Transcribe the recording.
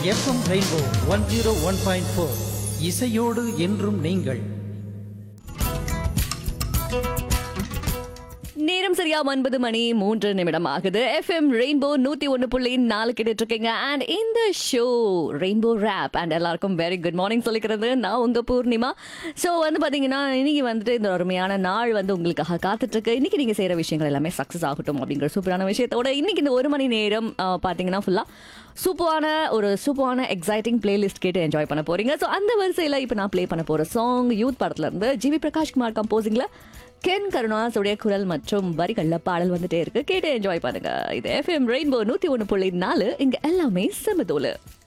FM rainbow one zero one point four இசையோடு என்றும் நீங்கள் நேரம் சரியா ஒன்பது மணி மூன்று நிமிடம் ஆகுது எஃப்எம் ரெயின்போ நூத்தி ஒன்று புள்ளி நாலு கேட்டுட்டு இருக்கீங்க அண்ட் இந்த ஷோ ரெயின்போ ரேப் அண்ட் எல்லாருக்கும் வெரி குட் மார்னிங் சொல்லிக்கிறது நான் உங்க பூர்ணிமா ஸோ வந்து பாத்தீங்கன்னா இன்னைக்கு வந்துட்டு இந்த அருமையான நாள் வந்து உங்களுக்காக காத்துட்டு இருக்கு இன்னைக்கு நீங்க செய்யற விஷயங்கள் எல்லாமே சக்சஸ் ஆகட்டும் அப்படிங்கிற சூப்பரான விஷயத்தோட இன்னைக்கு இந்த ஒரு மணி நேரம் ஆஹ், பாத்தீங்கன்னா ஃபுல்லா சூப்பரான ஒரு சூப்பரான எக்ஸைட்டிங் பிளேலிஸ்ட் கேட்டு என்ஜாய் பண்ண போறீங்க ஸோ அந்த வரிசையில் இப்போ நான் ப்ளே பண்ண போற சாங் யூத் படத்துல இருந்து ஜிவி பிரகாஷ் குமார் கம்போசிங்ல கென் கருணாசுடைய குரல் மற்றும் வரிகள்ல பாடல் வந்துட்டே இருக்கு கேட்டு என்ஜாய் பண்ணுங்க இது எஃப்எம் ரெயின்போ நூத்தி ஒன்று புள்ளி நாலு இங்க எல்லாமே செமதோலு